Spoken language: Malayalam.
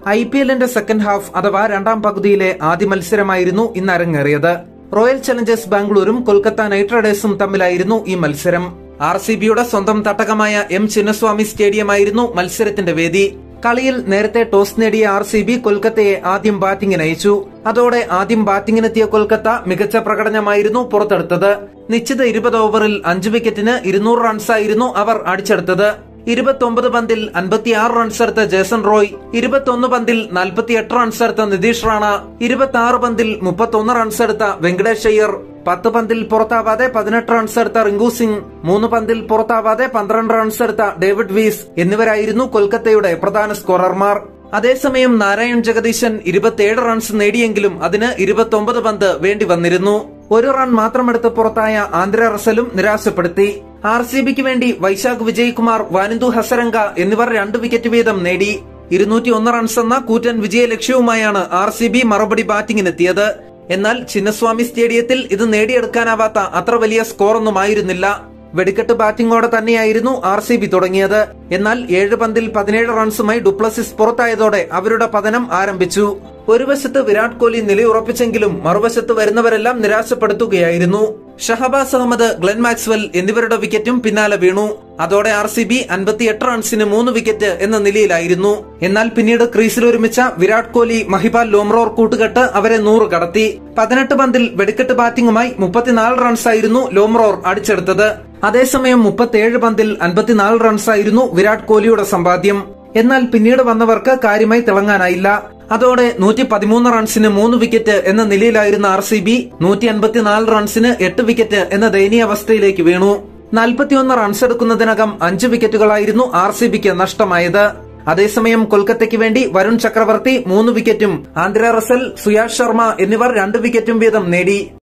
ഐ പി എല്ലിന്റെ സെക്കൻഡ് ഹാഫ് അഥവാ രണ്ടാം പകുതിയിലെ ആദ്യ മത്സരമായിരുന്നു ഇന്ന് അരങ്ങേറിയത് റോയൽ ചലഞ്ചേഴ്സ് ബാംഗ്ലൂരും കൊൽക്കത്ത നൈറ്റ് റൈഡേഴ്സും തമ്മിലായിരുന്നു ഈ മത്സരം ആർ സി ബിയുടെ സ്വന്തം തട്ടകമായ എം ചിന്നസ്വാമി സ്റ്റേഡിയമായിരുന്നു മത്സരത്തിന്റെ വേദി കളിയിൽ നേരത്തെ ടോസ് നേടിയ ആർ സി ബി കൊൽക്കത്തയെ ആദ്യം ബാറ്റിംഗിന് അയച്ചു അതോടെ ആദ്യം ബാറ്റിംഗിനെത്തിയ കൊൽക്കത്ത മികച്ച പ്രകടനമായിരുന്നു പുറത്തെടുത്തത് നിശ്ചിത ഇരുപത് ഓവറിൽ അഞ്ച് വിക്കറ്റിന് ഇരുന്നൂറ് റൺസായിരുന്നു അവർ അടിച്ചെടുത്തത് ഇരുപത്തൊമ്പത് പന്തിൽ അൻപത്തിയാറ് റൺസെടുത്ത ജേസൺ റോയ് ഇരുപത്തൊന്ന് പന്തിൽ നാൽപ്പത്തിയെട്ട് റൺസെടുത്ത നിതീഷ് റാണ ഇരുപത്തി ആറ് പന്തിൽ മുപ്പത്തൊന്ന് റൺസെടുത്ത വെങ്കടേഷ് അയ്യർ പത്ത് പന്തിൽ പുറത്താവാതെ പതിനെട്ട് റൺസെടുത്ത റിങ്കു സിംഗ് മൂന്ന് പന്തിൽ പുറത്താവാതെ പന്ത്രണ്ട് റൺസെടുത്ത ഡേവിഡ് വീസ് എന്നിവരായിരുന്നു കൊൽക്കത്തയുടെ പ്രധാന സ്കോറർമാർ അതേസമയം നാരായൺ ജഗദീശൻ ഇരുപത്തിയേഴ് റൺസ് നേടിയെങ്കിലും അതിന് ഇരുപത്തൊമ്പത് പന്ത് വേണ്ടി വന്നിരുന്നു ഒരു റൺ മാത്രമെടുത്ത് പുറത്തായ ആന്ധ്ര റസലും നിരാശപ്പെടുത്തി ആർ സി ബിക്ക് വേണ്ടി വൈശാഖ് വിജയ്കുമാർ വാനിന്ദു ഹസരംഗ എന്നിവർ രണ്ട് വിക്കറ്റ് വീതം നേടി ഇരുന്നൂറ്റി ഒന്ന് റൺസ് എന്ന കൂറ്റൻ വിജയ ലക്ഷ്യവുമായാണ് ആർ സി ബി മറുപടി ബാറ്റിംഗിനെത്തിയത് എന്നാൽ ചിന്നസ്വാമി സ്റ്റേഡിയത്തിൽ ഇത് നേടിയെടുക്കാനാവാത്ത അത്ര വലിയ സ്കോറൊന്നുമായിരുന്നില്ല വെടിക്കെട്ട് ബാറ്റിംഗോടെ തന്നെയായിരുന്നു ആർ സി ബി തുടങ്ങിയത് എന്നാൽ ഏഴ് പന്തിൽ പതിനേഴ് റൺസുമായി ഡുപ്ലസിസ് പുറത്തായതോടെ അവരുടെ പതനം ആരംഭിച്ചു ഒരു വശത്ത് വിരാട് കോഹ്ലി നിലയുറപ്പിച്ചെങ്കിലും മറുവശത്ത് വരുന്നവരെല്ലാം നിരാശപ്പെടുത്തുകയായിരുന്നു ഷഹബാസ് അഹമ്മദ് ഗ്ലെൻ മാക്സ്വെൽ എന്നിവരുടെ വിക്കറ്റും പിന്നാലെ വീണു അതോടെ ആർ സി ബി അൻപത്തിയെട്ട് റൺസിന് മൂന്ന് വിക്കറ്റ് എന്ന നിലയിലായിരുന്നു എന്നാൽ പിന്നീട് ക്രീസിൽ ഒരുമിച്ച വിരാട് കോഹ്ലി മഹിപാൽ ലോംറോർ കൂട്ടുകെട്ട് അവരെ നൂറ് കടത്തി പതിനെട്ട് പന്തിൽ വെടിക്കെട്ട് ബാറ്റിംഗുമായി മുപ്പത്തിനാല് റൺസായിരുന്നു ലോംറോർ അടിച്ചെടുത്തത് അതേസമയം മുപ്പത്തിയേഴ് പന്തിൽ അൻപത്തിനാല് റൺസായിരുന്നു വിരാട് കോഹ്ലിയുടെ സമ്പാദ്യം എന്നാൽ പിന്നീട് വന്നവർക്ക് കാര്യമായി തിളങ്ങാനായില്ല അതോടെ നൂറ്റി പതിമൂന്ന് റൺസിന് മൂന്ന് വിക്കറ്റ് എന്ന നിലയിലായിരുന്ന ആർ സി ബി നൂറ്റി അൻപത്തിനാല് റൺസിന് എട്ട് വിക്കറ്റ് എന്ന ദയനീയാവസ്ഥയിലേക്ക് വീണു നാൽപ്പത്തിയൊന്ന് റൺസ് എടുക്കുന്നതിനകം അഞ്ച് വിക്കറ്റുകളായിരുന്നു ആർ സി ബിക്ക് നഷ്ടമായത് അതേസമയം കൊൽക്കത്തയ്ക്ക് വേണ്ടി വരുൺ ചക്രവർത്തി മൂന്ന് വിക്കറ്റും ആന്ധ്ര റസൽ സുയാഷ് ശർമ്മ എന്നിവർ രണ്ട് വിക്കറ്റും വീതം നേടി